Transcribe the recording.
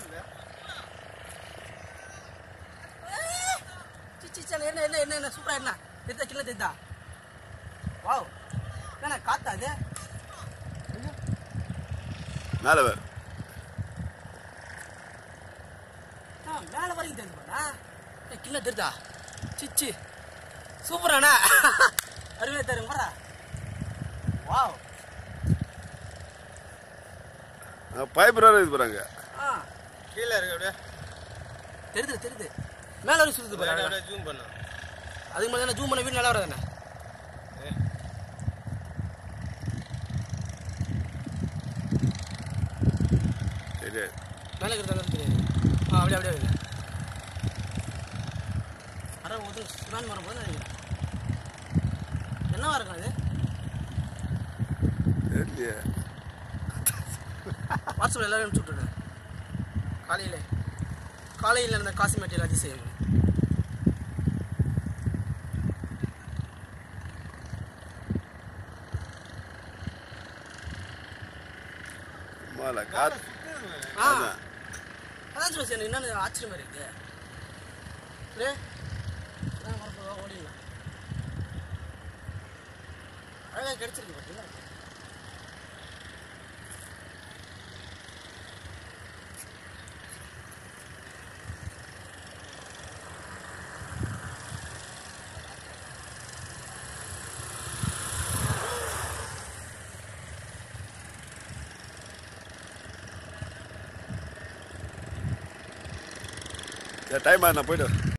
சிச்சிச்சல என்ன என்ன என்ன என்ன சூப்பரா என்ன தெரிதா கிள்ள தெரிதா வாவ் என்ன காத்தா அது மேலே வேறு ஆ, மேல வரைக்கும் தெரிஞ்சு பாடா கிள்ள தெரிதா சிச்சி சூப்பராண்ணா அருமையா தரும் போடா வாவ் பைப்பராக இது போகிறாங்க ஆ கீழே இருக்கு அப்படியே தெரியுது தெரியுது மேல வரைக்கும் சுத்துது பாரு அழகா. அப்படியே ஜூம் பண்ணு அதுக்கு மேலே ஜூம் பண்ண வீடு நல்லா வராதுண்ணே சரி மேலே இருக்கிறது தெரியாது ஆ அப்படியே அப்படியே இல்லை அட ஒரு ஸ்னான் வர போது நினைக்கிறேன் என்னவா இருக்கும் அது தெரியலையே வாட்ஸ்அப்பில் எல்லாரும் அனுப்பிச்சு விட்டுருங்க காலையில் காலையில் இருந்த காசு மெட்டீரியல் அதிசயம் மேலே காற்று ஆ அதான். அதான் சொல்லி எனக்கு என்னன்னு ஆச்சரியமா இருக்கு டே அதான் வரப்போதா ஓடிடலாம் அழகாக கிடைச்சிருக்கு பார்த்தீங்களா சரி டைம் ஆகுது நான் போயிட்டு வரேன்